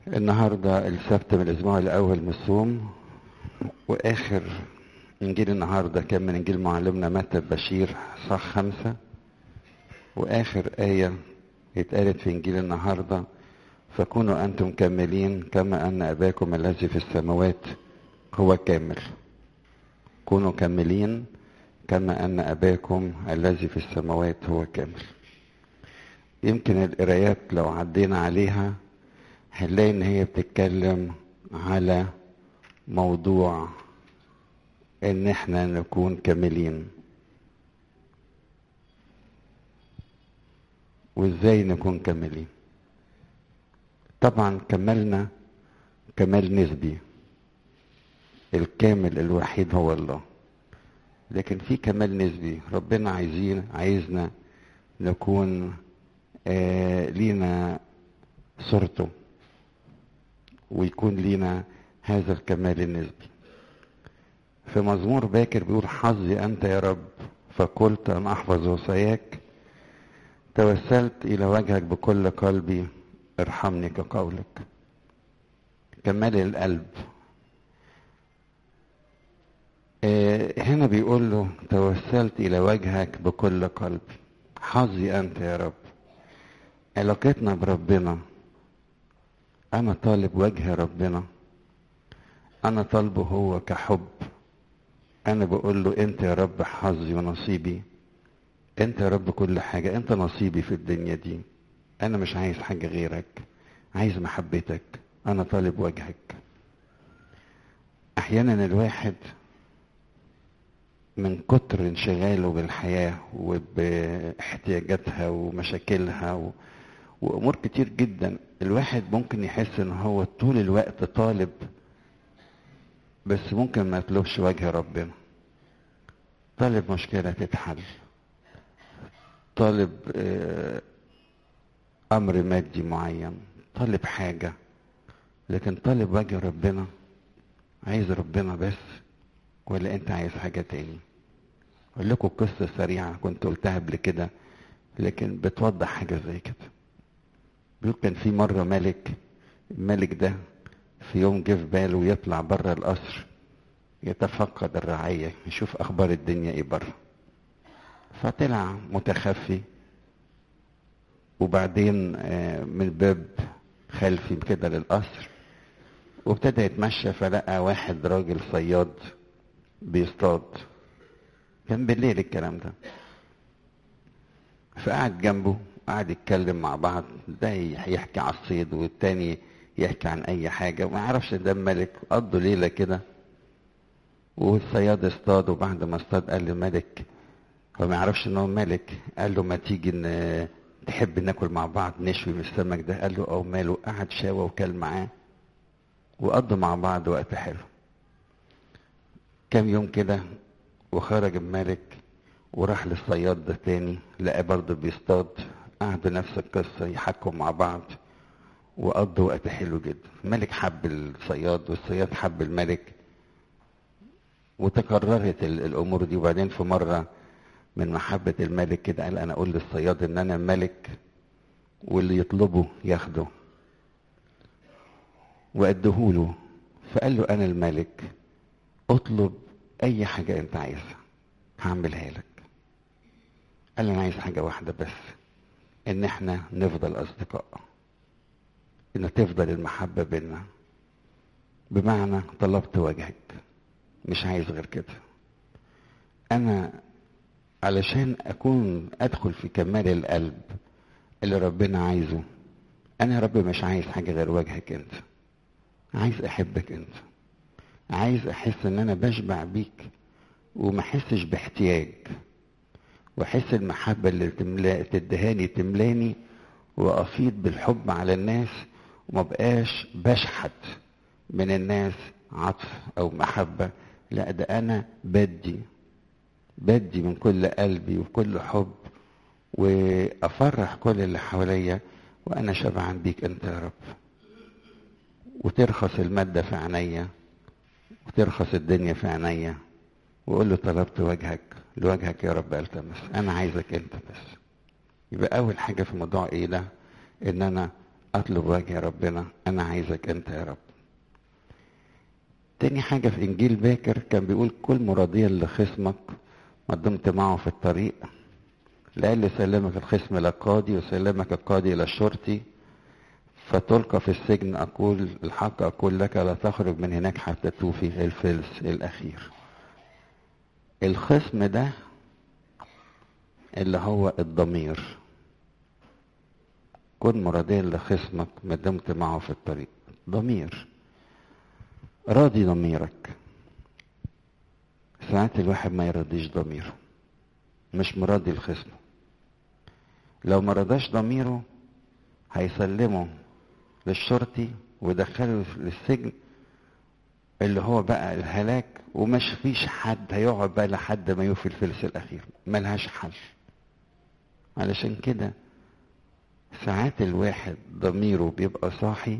النهاردة السبت من الأسبوع الأول من الصوم وآخر إنجيل النهاردة كان من إنجيل معلمنا متى بشير صح خمسة وآخر آية اتقالت في إنجيل النهاردة فكونوا أنتم كاملين كما أن أباكم الذي في السماوات هو كامل كونوا كاملين كما أن أباكم الذي في السماوات هو كامل يمكن القرايات لو عدينا عليها هنلاقي ان هي بتتكلم على موضوع ان احنا نكون كاملين وازاي نكون كاملين طبعا كملنا كمال نسبي الكامل الوحيد هو الله لكن في كمال نسبي ربنا عايزين عايزنا نكون آه لينا صورته ويكون لينا هذا الكمال النسبي في مزمور باكر بيقول حظي أنت يا رب فقلت أن أحفظ وصاياك توسلت إلى وجهك بكل قلبي ارحمني كقولك كمال القلب آه هنا بيقول له توسلت إلى وجهك بكل قلبي حظي أنت يا رب علاقتنا بربنا أنا طالب وجه ربنا أنا طالبه هو كحب أنا بقول له أنت يا رب حظي ونصيبي أنت يا رب كل حاجة أنت نصيبي في الدنيا دي أنا مش عايز حاجة غيرك عايز محبتك أنا طالب وجهك أحيانا الواحد من كتر انشغاله بالحياة وباحتياجاتها ومشاكلها و... وامور كتير جدا الواحد ممكن يحس ان هو طول الوقت طالب بس ممكن ما يطلبش وجه ربنا طالب مشكله تتحل طالب امر مادي معين طالب حاجه لكن طالب وجه ربنا عايز ربنا بس ولا انت عايز حاجه تاني اقول لكم قصه سريعه كنت قلتها قبل كده لكن بتوضح حاجه زي كده بيقول كان في مرة ملك الملك ده في يوم جه في باله يطلع بره القصر يتفقد الرعية يشوف أخبار الدنيا إيه بره فطلع متخفي وبعدين من باب خلفي كده للقصر وابتدى يتمشى فلقى واحد راجل صياد بيصطاد كان بالليل الكلام ده فقعد جنبه قعد يتكلم مع بعض ده يحكي على الصيد والتاني يحكي عن اي حاجة وما يعرفش ده الملك قضوا ليلة كده والصياد اصطاد وبعد ما اصطاد قال للملك هو ما يعرفش ان هو ملك قال له ما تيجي ان تحب ناكل مع بعض نشوي من السمك ده قال له او ماله قعد شاوى وكل معاه وقضوا مع بعض وقت حلو كام يوم كده وخرج الملك وراح للصياد ده تاني لقى برضه بيصطاد قعدوا نفس القصة يحكوا مع بعض وقضوا وقت حلو جدا الملك حب الصياد والصياد حب الملك وتكررت الأمور دي وبعدين في مرة من محبة الملك كده قال أنا أقول للصياد إن أنا الملك واللي يطلبه ياخده وأديهوله فقال له أنا الملك اطلب أي حاجة أنت عايزها هعملها لك قال انا عايز حاجه واحده بس ان احنا نفضل اصدقاء ان تفضل المحبه بينا بمعنى طلبت وجهك مش عايز غير كده انا علشان اكون ادخل في كمال القلب اللي ربنا عايزه انا يا رب مش عايز حاجه غير وجهك انت عايز احبك انت عايز احس ان انا بشبع بيك وما احسش باحتياج واحس المحبه اللي تملا تدهاني تملاني وافيض بالحب على الناس وما بقاش بشحت من الناس عطف او محبه لا ده انا بدي بدي من كل قلبي وكل حب وافرح كل اللي حواليا وانا شبعان بيك انت يا رب وترخص الماده في عينيا وترخص الدنيا في عينيا وقول له طلبت وجهك لوجهك يا رب التمس انا عايزك انت بس يبقى اول حاجه في موضوع ايه ده ان انا اطلب وجه ربنا انا عايزك انت يا رب تاني حاجة في انجيل باكر كان بيقول كل مرضيا لخصمك ما دمت معه في الطريق لأن سلمك الخصم للقاضي وسلمك القاضي إلى الشرطي فتلقى في السجن أقول الحق أقول لك لا تخرج من هناك حتى توفي الفلس الأخير الخصم ده اللي هو الضمير كن مرضيا لخصمك ما دمت معه في الطريق ضمير راضي ضميرك ساعات الواحد ما يرضيش ضميره مش مراضي لخصمه لو ما رضاش ضميره هيسلمه للشرطي ويدخله للسجن اللي هو بقى الهلاك ومش فيش حد هيقعد بقى لحد ما يوفي الفلس الاخير ملهاش حل علشان كده ساعات الواحد ضميره بيبقى صاحي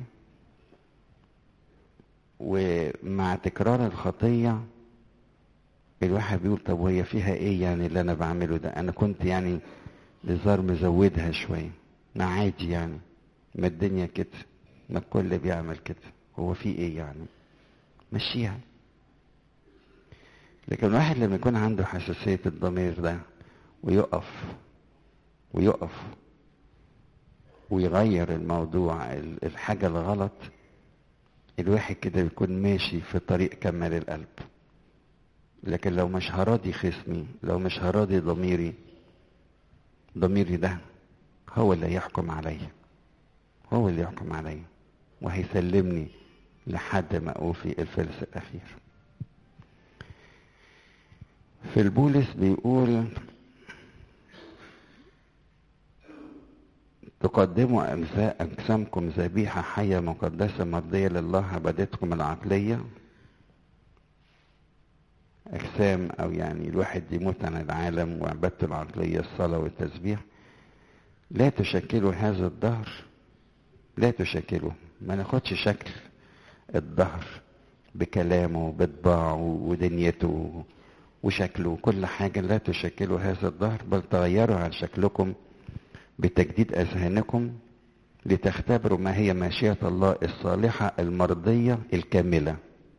ومع تكرار الخطية الواحد بيقول طب وهي فيها ايه يعني اللي انا بعمله ده انا كنت يعني لزار مزودها شوية ما عادي يعني ما الدنيا كده ما الكل بيعمل كده هو في ايه يعني مشيها لكن الواحد لما يكون عنده حساسية الضمير ده ويقف ويقف ويغير الموضوع الحاجة الغلط الواحد كده بيكون ماشي في طريق كمال القلب لكن لو مش هراضي خصمي لو مش هراضي ضميري ضميري ده هو اللي يحكم عليا هو اللي يحكم عليا وهيسلمني لحد ما اوفي الفلس الاخير في البولس بيقول تقدموا أجسامكم ذبيحة حية مقدسة مرضية لله عبادتكم العقلية أجسام أو يعني الواحد يموت عن العالم وعبادته العقلية الصلاة والتسبيح لا تشكلوا هذا الدهر لا تشكلوا ما ناخدش شكل الدهر بكلامه بطباعه ودنيته وشكله وكل حاجة لا تشكلوا هذا الدهر بل تغيروا عن شكلكم بتجديد أذهانكم لتختبروا ما هي ماشية الله الصالحة المرضية الكاملة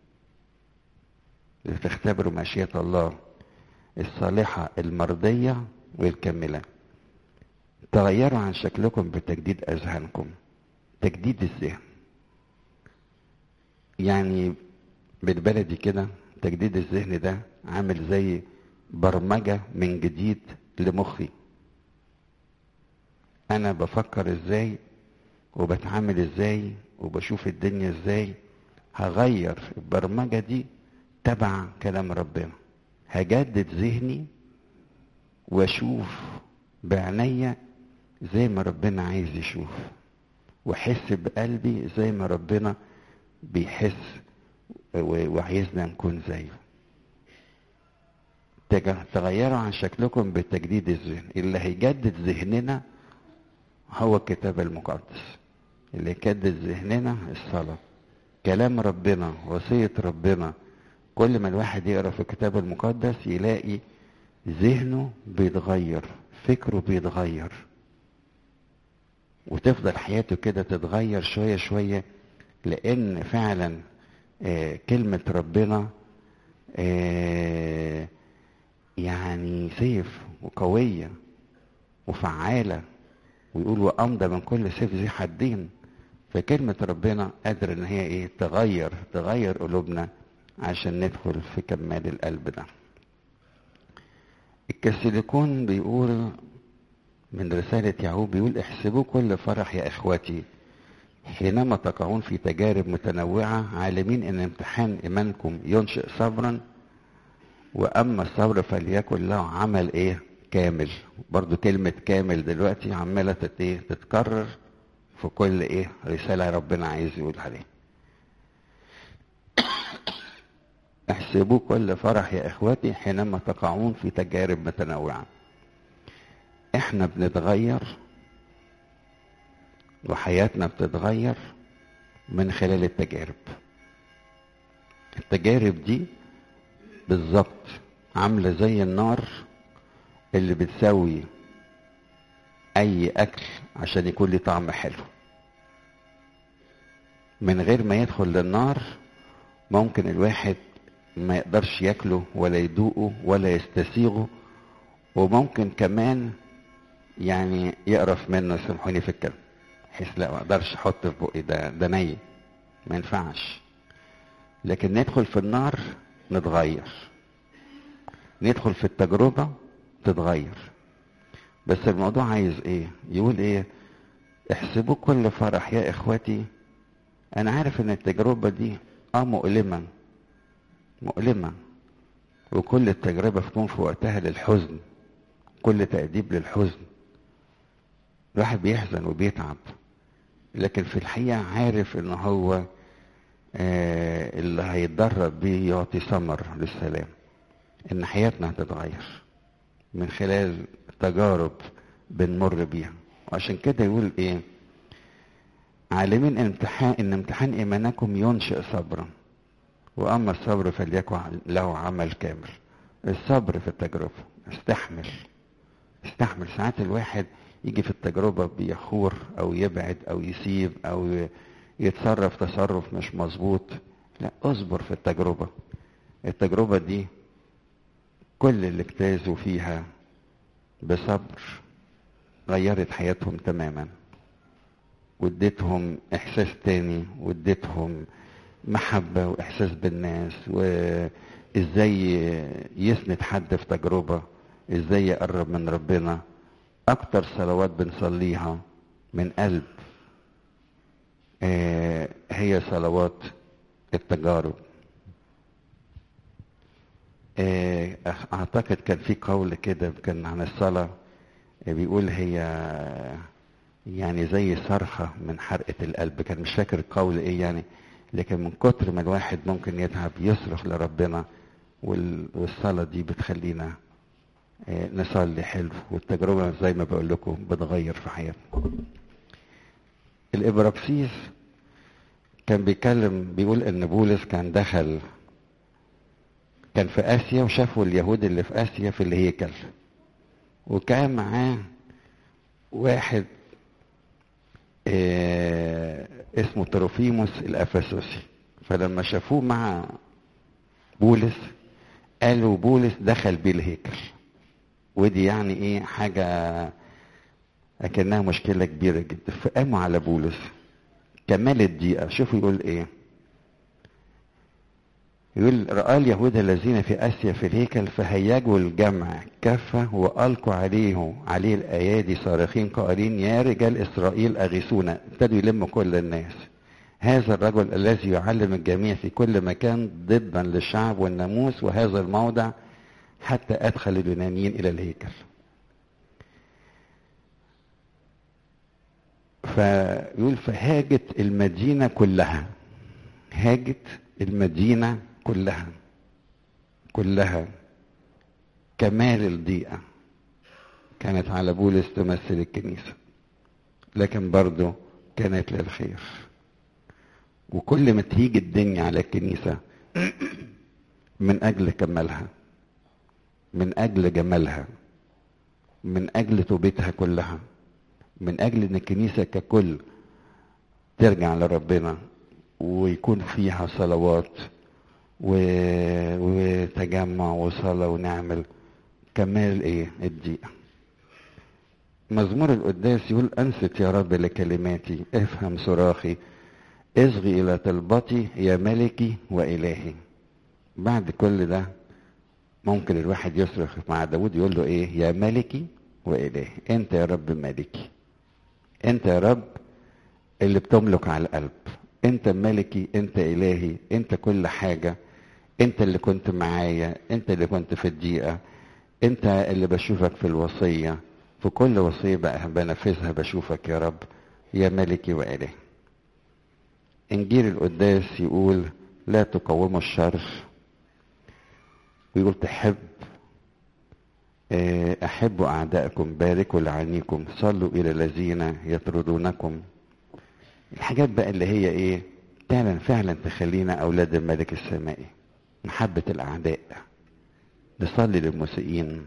لتختبروا ماشية الله الصالحة المرضية والكاملة تغيروا عن شكلكم بتجديد أذهانكم تجديد الذهن يعني بالبلدي كده تجديد الذهن ده عامل زي برمجة من جديد لمخي انا بفكر ازاي وبتعامل ازاي وبشوف الدنيا ازاي هغير البرمجة دي تبع كلام ربنا هجدد ذهني واشوف بعينيا زي ما ربنا عايز يشوف واحس بقلبي زي ما ربنا بيحس وعايزنا نكون زيه تغيروا عن شكلكم بتجديد الذهن اللي هيجدد ذهننا هو الكتاب المقدس اللي يجدد ذهننا الصلاة كلام ربنا وصية ربنا كل ما الواحد يقرا في الكتاب المقدس يلاقي ذهنه بيتغير فكره بيتغير وتفضل حياته كده تتغير شوية شوية لأن فعلا آه كلمة ربنا آه يعني سيف وقوية وفعالة ويقول وأمضى من كل سيف ذي حدين فكلمة ربنا قادرة إن هي إيه تغير تغير قلوبنا عشان ندخل في كمال القلب ده الكسيليكون بيقول من رسالة يعقوب بيقول احسبوا كل فرح يا إخوتي حينما تقعون في تجارب متنوعة عالمين أن امتحان إيمانكم ينشئ صبرا وأما الصبر فليكن له عمل إيه كامل برضو كلمة كامل دلوقتي عمالة تت- إيه؟ تتكرر في كل إيه رسالة ربنا عايز يقول عليها احسبوا كل فرح يا إخوتي حينما تقعون في تجارب متنوعة احنا بنتغير وحياتنا بتتغير من خلال التجارب التجارب دي بالظبط عاملة زي النار اللي بتسوي اي اكل عشان يكون ليه طعم حلو من غير ما يدخل للنار ممكن الواحد ما يقدرش ياكله ولا يدوقه ولا يستسيغه وممكن كمان يعني يقرف منه سامحوني في الكلام بحيث لا ما اقدرش احط في بقي ده ده ني ما ينفعش لكن ندخل في النار نتغير ندخل في التجربة تتغير بس الموضوع عايز ايه يقول ايه احسبوا كل فرح يا اخواتي انا عارف ان التجربة دي اه مؤلمة مؤلمة وكل التجربة تكون في وقتها للحزن كل تأديب للحزن الواحد بيحزن وبيتعب لكن في الحقيقة عارف ان هو آه اللي هيتدرب بيه يعطي ثمر للسلام ان حياتنا هتتغير من خلال تجارب بنمر بيها وعشان كده يقول ايه عالمين امتحان ان امتحان ايمانكم ينشئ صبرا واما الصبر فليكن له عمل كامل الصبر في التجربه استحمل استحمل ساعات الواحد يجي في التجربة بيخور أو يبعد أو يسيب أو يتصرف تصرف مش مظبوط لا اصبر في التجربة التجربة دي كل اللي اجتازوا فيها بصبر غيرت حياتهم تماما واديتهم احساس تاني واديتهم محبة واحساس بالناس وازاي يسند حد في تجربة ازاي يقرب من ربنا اكتر صلوات بنصليها من قلب آه هي صلوات التجارب آه اعتقد كان في قول كده كان عن الصلاة بيقول هي يعني زي صرخة من حرقة القلب كان مش فاكر القول ايه يعني لكن من كتر ما الواحد ممكن يتعب يصرخ لربنا والصلاة دي بتخلينا نصلي حلو والتجربة زي ما بقول لكم بتغير في حياتنا الإبراكسيس كان بيتكلم بيقول إن بولس كان دخل كان في آسيا وشافوا اليهود اللي في آسيا في الهيكل وكان معاه واحد آه اسمه تروفيموس الأفسوسي فلما شافوه مع بولس قالوا بولس دخل بيه الهيكل ودي يعني ايه حاجة اكنها مشكلة كبيرة جدا فقاموا على بولس كمال الدقيقة شوفوا يقول ايه يقول رأى اليهود الذين في آسيا في الهيكل فهيجوا الجمع كافة وألقوا عليه عليه الأيادي صارخين قائلين يا رجال إسرائيل أغيثونا ابتدوا يلموا كل الناس هذا الرجل الذي يعلم الجميع في كل مكان ضدا للشعب والناموس وهذا الموضع حتى أدخل اليونانيين إلى الهيكل فيقول فهاجت المدينة كلها هاجت المدينة كلها كلها كمال الضيقة كانت على بولس تمثل الكنيسة لكن برضه كانت للخير وكل ما تيجي الدنيا على الكنيسة من أجل كمالها من أجل جمالها من أجل توبتها كلها من أجل أن الكنيسة ككل ترجع لربنا ويكون فيها صلوات و... وتجمع وصلاة ونعمل كمال ايه الدقيقة مزمور القداس يقول انست يا رب لكلماتي افهم صراخي اصغي الى طلبتي يا ملكي والهي بعد كل ده ممكن الواحد يصرخ مع داود يقول له ايه يا ملكي والهي انت يا رب ملكي انت يا رب اللي بتملك على القلب انت ملكي انت الهي انت كل حاجة انت اللي كنت معايا انت اللي كنت في الدقيقة انت اللي بشوفك في الوصية في كل وصية بقى بنفذها بشوفك يا رب يا ملكي وإلهي انجيل القداس يقول لا تقوموا الشر ويقول تحب احبوا اعدائكم باركوا لعينيكم صلوا الى الذين يطردونكم الحاجات بقى اللي هي ايه فعلا فعلا تخلينا اولاد الملك السمائي محبة الاعداء نصلي للمسيئين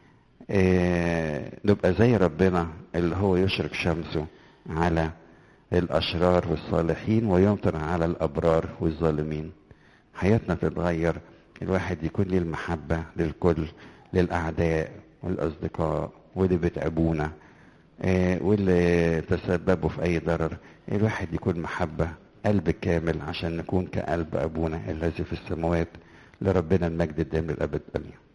آه نبقى زي ربنا اللي هو يشرق شمسه على الاشرار والصالحين ويمطر على الابرار والظالمين حياتنا تتغير الواحد يكون ليه المحبة للكل للأعداء والأصدقاء واللي بيتعبونا آه، واللي تسببوا في أي ضرر الواحد يكون محبة قلب كامل عشان نكون كقلب أبونا الذي في السماوات لربنا المجد الدائم للأبد آمين